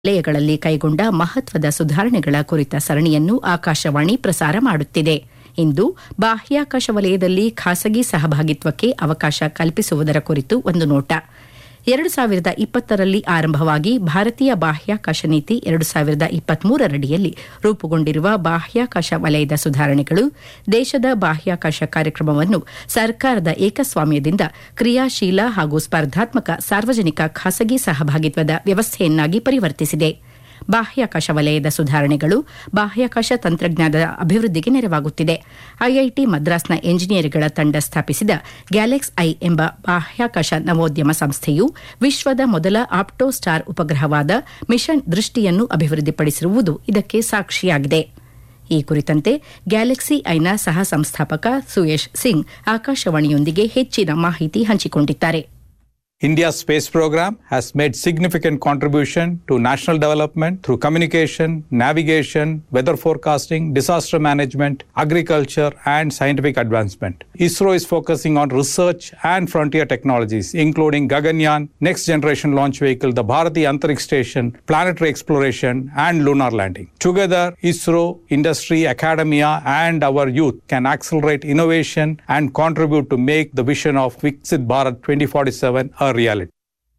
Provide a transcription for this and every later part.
ವಲಯಗಳಲ್ಲಿ ಕೈಗೊಂಡ ಮಹತ್ವದ ಸುಧಾರಣೆಗಳ ಕುರಿತ ಸರಣಿಯನ್ನು ಆಕಾಶವಾಣಿ ಪ್ರಸಾರ ಮಾಡುತ್ತಿದೆ ಇಂದು ಬಾಹ್ಯಾಕಾಶ ವಲಯದಲ್ಲಿ ಖಾಸಗಿ ಸಹಭಾಗಿತ್ವಕ್ಕೆ ಅವಕಾಶ ಕಲ್ಪಿಸುವುದರ ಕುರಿತು ಒಂದು ನೋಟ ಎರಡು ಸಾವಿರದ ಇಪ್ಪತ್ತರಲ್ಲಿ ಆರಂಭವಾಗಿ ಭಾರತೀಯ ಬಾಹ್ಯಾಕಾಶ ನೀತಿ ಎರಡು ಸಾವಿರದ ಇಪ್ಪತ್ಮೂರರಡಿಯಲ್ಲಿ ರೂಪುಗೊಂಡಿರುವ ಬಾಹ್ಯಾಕಾಶ ವಲಯದ ಸುಧಾರಣೆಗಳು ದೇಶದ ಬಾಹ್ಯಾಕಾಶ ಕಾರ್ಯಕ್ರಮವನ್ನು ಸರ್ಕಾರದ ಏಕಸ್ವಾಮ್ಯದಿಂದ ಕ್ರಿಯಾಶೀಲ ಹಾಗೂ ಸ್ಪರ್ಧಾತ್ಮಕ ಸಾರ್ವಜನಿಕ ಖಾಸಗಿ ಸಹಭಾಗಿತ್ವದ ವ್ಯವಸ್ಥೆಯನ್ನಾಗಿ ಪರಿವರ್ತಿಸಿದೆ ಬಾಹ್ಯಾಕಾಶ ವಲಯದ ಸುಧಾರಣೆಗಳು ಬಾಹ್ಯಾಕಾಶ ತಂತ್ರಜ್ಞಾನದ ಅಭಿವೃದ್ಧಿಗೆ ನೆರವಾಗುತ್ತಿದೆ ಐಐಟಿ ಮದ್ರಾಸ್ನ ಎಂಜಿನಿಯರ್ಗಳ ತಂಡ ಸ್ಥಾಪಿಸಿದ ಗ್ಯಾಲೆಕ್ಸ್ ಐ ಎಂಬ ಬಾಹ್ಯಾಕಾಶ ನವೋದ್ಯಮ ಸಂಸ್ಥೆಯು ವಿಶ್ವದ ಮೊದಲ ಆಪ್ಟೋ ಸ್ಟಾರ್ ಉಪಗ್ರಹವಾದ ಮಿಷನ್ ದೃಷ್ಟಿಯನ್ನು ಅಭಿವೃದ್ಧಿಪಡಿಸಿರುವುದು ಇದಕ್ಕೆ ಸಾಕ್ಷಿಯಾಗಿದೆ ಈ ಕುರಿತಂತೆ ಗ್ಯಾಲಕ್ಸಿ ಐನ ಸಹ ಸಂಸ್ಥಾಪಕ ಸುಯೇಶ್ ಸಿಂಗ್ ಆಕಾಶವಾಣಿಯೊಂದಿಗೆ ಹೆಚ್ಚಿನ ಮಾಹಿತಿ ಹಂಚಿಕೊಂಡಿದ್ದಾರೆ India's space program has made significant contribution to national development through communication, navigation, weather forecasting, disaster management, agriculture, and scientific advancement. ISRO is focusing on research and frontier technologies, including Gaganyaan, next generation launch vehicle, the Bharati Antariksh Station, planetary exploration, and lunar landing. Together, ISRO, industry, academia, and our youth can accelerate innovation and contribute to make the vision of Viksit Bharat 2047 a reality.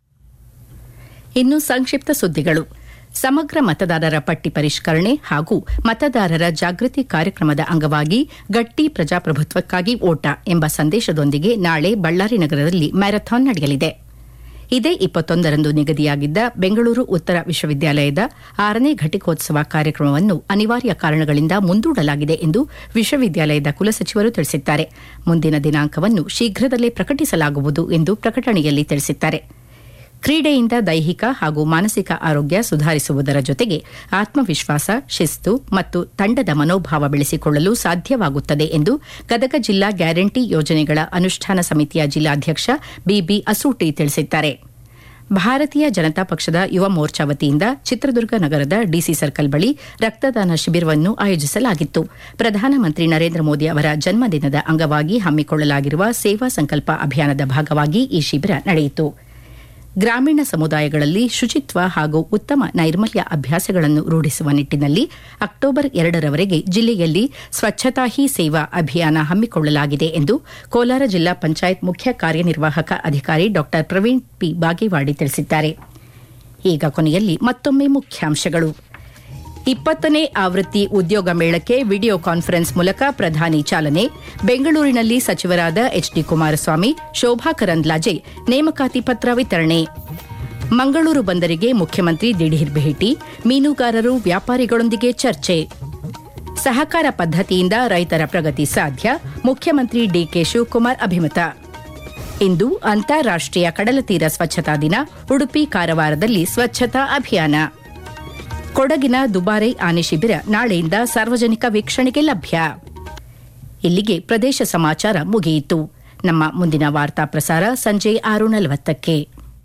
ಇನ್ನು ಸಂಕ್ಷಿಪ್ತ ಸುದ್ದಿಗಳು ಸಮಗ್ರ ಮತದಾರರ ಪಟ್ಟಿ ಪರಿಷ್ಕರಣೆ ಹಾಗೂ ಮತದಾರರ ಜಾಗೃತಿ ಕಾರ್ಯಕ್ರಮದ ಅಂಗವಾಗಿ ಗಟ್ಟಿ ಪ್ರಜಾಪ್ರಭುತ್ವಕ್ಕಾಗಿ ಓಟ ಎಂಬ ಸಂದೇಶದೊಂದಿಗೆ ನಾಳೆ ಬಳ್ಳಾರಿ ನಗರದಲ್ಲಿ ಮ್ಯಾರಥಾನ್ ನಡೆಯಲಿದೆ ಇದೇ ಇಪ್ಪತ್ತೊಂದರಂದು ನಿಗದಿಯಾಗಿದ್ದ ಬೆಂಗಳೂರು ಉತ್ತರ ವಿಶ್ವವಿದ್ಯಾಲಯದ ಆರನೇ ಘಟಿಕೋತ್ಸವ ಕಾರ್ಯಕ್ರಮವನ್ನು ಅನಿವಾರ್ಯ ಕಾರಣಗಳಿಂದ ಮುಂದೂಡಲಾಗಿದೆ ಎಂದು ವಿಶ್ವವಿದ್ಯಾಲಯದ ಕುಲಸಚಿವರು ತಿಳಿಸಿದ್ದಾರೆ ಮುಂದಿನ ದಿನಾಂಕವನ್ನು ಶೀಘ್ರದಲ್ಲೇ ಪ್ರಕಟಿಸಲಾಗುವುದು ಎಂದು ಪ್ರಕಟಣೆಯಲ್ಲಿ ತಿಳಿಸಿದ್ದಾರೆ ಕ್ರೀಡೆಯಿಂದ ದೈಹಿಕ ಹಾಗೂ ಮಾನಸಿಕ ಆರೋಗ್ಯ ಸುಧಾರಿಸುವುದರ ಜೊತೆಗೆ ಆತ್ಮವಿಶ್ವಾಸ ಶಿಸ್ತು ಮತ್ತು ತಂಡದ ಮನೋಭಾವ ಬೆಳೆಸಿಕೊಳ್ಳಲು ಸಾಧ್ಯವಾಗುತ್ತದೆ ಎಂದು ಗದಗ ಜಿಲ್ಲಾ ಗ್ಯಾರಂಟಿ ಯೋಜನೆಗಳ ಅನುಷ್ಠಾನ ಸಮಿತಿಯ ಜಿಲ್ಲಾಧ್ಯಕ್ಷ ಬಿಬಿ ಅಸೂಟಿ ತಿಳಿಸಿದ್ದಾರೆ ಭಾರತೀಯ ಜನತಾ ಪಕ್ಷದ ಯುವ ಮೋರ್ಚಾ ವತಿಯಿಂದ ಚಿತ್ರದುರ್ಗ ನಗರದ ಡಿಸಿ ಸರ್ಕಲ್ ಬಳಿ ರಕ್ತದಾನ ಶಿಬಿರವನ್ನು ಆಯೋಜಿಸಲಾಗಿತ್ತು ಪ್ರಧಾನಮಂತ್ರಿ ನರೇಂದ್ರ ಮೋದಿ ಅವರ ಜನ್ಮದಿನದ ಅಂಗವಾಗಿ ಹಮ್ಮಿಕೊಳ್ಳಲಾಗಿರುವ ಸೇವಾ ಸಂಕಲ್ಪ ಅಭಿಯಾನದ ಭಾಗವಾಗಿ ಈ ಶಿಬಿರ ನಡೆಯಿತು ಗ್ರಾಮೀಣ ಸಮುದಾಯಗಳಲ್ಲಿ ಶುಚಿತ್ವ ಹಾಗೂ ಉತ್ತಮ ನೈರ್ಮಲ್ಯ ಅಭ್ಯಾಸಗಳನ್ನು ರೂಢಿಸುವ ನಿಟ್ಟಿನಲ್ಲಿ ಅಕ್ಟೋಬರ್ ಎರಡರವರೆಗೆ ಜಿಲ್ಲೆಯಲ್ಲಿ ಸ್ವಚ್ಛತಾ ಹಿ ಸೇವಾ ಅಭಿಯಾನ ಹಮ್ಮಿಕೊಳ್ಳಲಾಗಿದೆ ಎಂದು ಕೋಲಾರ ಜಿಲ್ಲಾ ಪಂಚಾಯತ್ ಮುಖ್ಯ ಕಾರ್ಯನಿರ್ವಾಹಕ ಅಧಿಕಾರಿ ಡಾ ಪ್ರವೀಣ್ ಪಿ ಬಾಗೇವಾಡಿ ತಿಳಿಸಿದ್ದಾರೆ ಈಗ ಕೊನೆಯಲ್ಲಿ ಮತ್ತೊಮ್ಮೆ ಮುಖ್ಯಾಂಶಗಳು ಇಪ್ಪತ್ತನೇ ಆವೃತ್ತಿ ಉದ್ಯೋಗ ಮೇಳಕ್ಕೆ ವಿಡಿಯೋ ಕಾನ್ಫರೆನ್ಸ್ ಮೂಲಕ ಪ್ರಧಾನಿ ಚಾಲನೆ ಬೆಂಗಳೂರಿನಲ್ಲಿ ಸಚಿವರಾದ ಎಚ್ಡಿ ಕುಮಾರಸ್ವಾಮಿ ಶೋಭಾ ಕರಂದ್ಲಾಜೆ ನೇಮಕಾತಿ ಪತ್ರ ವಿತರಣೆ ಮಂಗಳೂರು ಬಂದರಿಗೆ ಮುಖ್ಯಮಂತ್ರಿ ದಿಢೀರ್ ಭೇಟಿ ಮೀನುಗಾರರು ವ್ಯಾಪಾರಿಗಳೊಂದಿಗೆ ಚರ್ಚೆ ಸಹಕಾರ ಪದ್ದತಿಯಿಂದ ರೈತರ ಪ್ರಗತಿ ಸಾಧ್ಯ ಮುಖ್ಯಮಂತ್ರಿ ಡಿಕೆ ಶಿವಕುಮಾರ್ ಅಭಿಮತ ಇಂದು ಅಂತಾರಾಷ್ಟೀಯ ಕಡಲತೀರ ಸ್ವಚ್ಛತಾ ದಿನ ಉಡುಪಿ ಕಾರವಾರದಲ್ಲಿ ಸ್ವಚ್ಛತಾ ಅಭಿಯಾನ ಕೊಡಗಿನ ದುಬಾರೆ ಆನೆ ಶಿಬಿರ ನಾಳೆಯಿಂದ ಸಾರ್ವಜನಿಕ ವೀಕ್ಷಣೆಗೆ ಲಭ್ಯ ಇಲ್ಲಿಗೆ ಪ್ರದೇಶ ಸಮಾಚಾರ ಮುಗಿಯಿತು ನಮ್ಮ ಮುಂದಿನ ವಾರ್ತಾ ಪ್ರಸಾರ ಸಂಜೆ ಆರು ನಲವತ್ತಕ್ಕೆ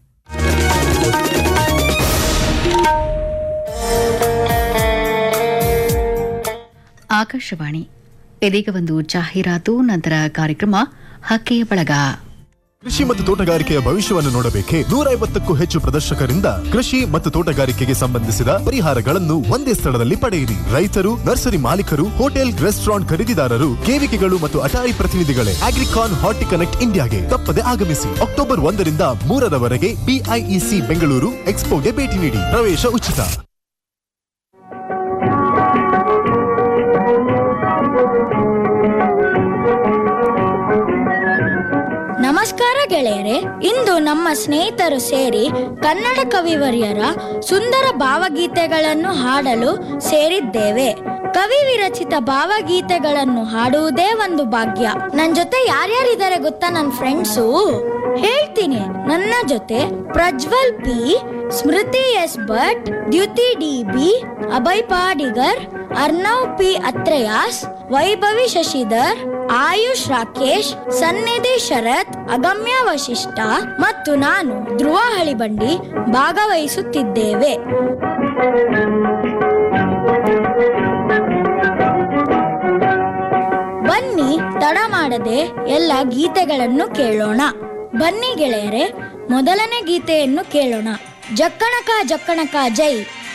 ಆಕಾಶವಾಣಿ ಇದೀಗ ಒಂದು ಜಾಹೀರಾತು ನಂತರ ಕಾರ್ಯಕ್ರಮ ಹಕ್ಕೆಯ ಬಳಗ ಕೃಷಿ ಮತ್ತು ತೋಟಗಾರಿಕೆಯ ಭವಿಷ್ಯವನ್ನು ನೋಡಬೇಕೆ ನೂರ ಐವತ್ತಕ್ಕೂ ಹೆಚ್ಚು ಪ್ರದರ್ಶಕರಿಂದ ಕೃಷಿ ಮತ್ತು ತೋಟಗಾರಿಕೆಗೆ ಸಂಬಂಧಿಸಿದ ಪರಿಹಾರಗಳನ್ನು ಒಂದೇ ಸ್ಥಳದಲ್ಲಿ ಪಡೆಯಿರಿ ರೈತರು ನರ್ಸರಿ ಮಾಲೀಕರು ಹೋಟೆಲ್ ರೆಸ್ಟೋರೆಂಟ್ ಖರೀದಿದಾರರು ಕೇವಿಕೆಗಳು ಮತ್ತು ಅಟಾರಿ ಪ್ರತಿನಿಧಿಗಳೇ ಅಗ್ರಿಕಾನ್ ಹಾರ್ಟಿ ಕನೆಕ್ಟ್ ಇಂಡಿಯಾಗೆ ತಪ್ಪದೆ ಆಗಮಿಸಿ ಅಕ್ಟೋಬರ್ ಒಂದರಿಂದ ಮೂರರವರೆಗೆ ಬಿಐಇಸಿ ಬೆಂಗಳೂರು ಎಕ್ಸ್ಪೋಗೆ ಭೇಟಿ ನೀಡಿ ಪ್ರವೇಶ ಉಚಿತ ನಮಸ್ಕಾರ ಗೆಳೆಯರೆ ಇಂದು ನಮ್ಮ ಸ್ನೇಹಿತರು ಸೇರಿ ಕನ್ನಡ ಕವಿವರ್ಯರ ಸುಂದರ ಭಾವಗೀತೆಗಳನ್ನು ಹಾಡಲು ಸೇರಿದ್ದೇವೆ ಕವಿ ವಿರಚಿತ ಭಾವಗೀತೆಗಳನ್ನು ಹಾಡುವುದೇ ಒಂದು ಭಾಗ್ಯ ನನ್ ಜೊತೆ ಯಾರ್ಯಾರಿದ್ದಾರೆ ಗೊತ್ತಾ ನನ್ನ ಫ್ರೆಂಡ್ಸು ಹೇಳ್ತೀನಿ ನನ್ನ ಜೊತೆ Prajwal P Smriti S Bhat Dyuti D B Abhay Padigar Arnav P Atreyas Vaibhavi Shashidhar Ayush Rakesh Sannidhi Sharath ಅಗಮ್ಯ Vashishtha ಮತ್ತು ನಾನು ಧ್ರುವ ಹಳಿಬಂಡಿ ಭಾಗವಹಿಸುತ್ತಿದ್ದೇವೆ ಬನ್ನಿ ತಡ ಮಾಡದೆ ಎಲ್ಲ ಗೀತೆಗಳನ್ನು ಕೇಳೋಣ ಬನ್ನಿ ಗೆಳೆಯರೆ ಮೊದಲನೇ ಗೀತೆಯನ್ನು ಕೇಳೋಣ ಜಕ್ಕಣಕ ಜಕ್ಕಣಕ ಜೈ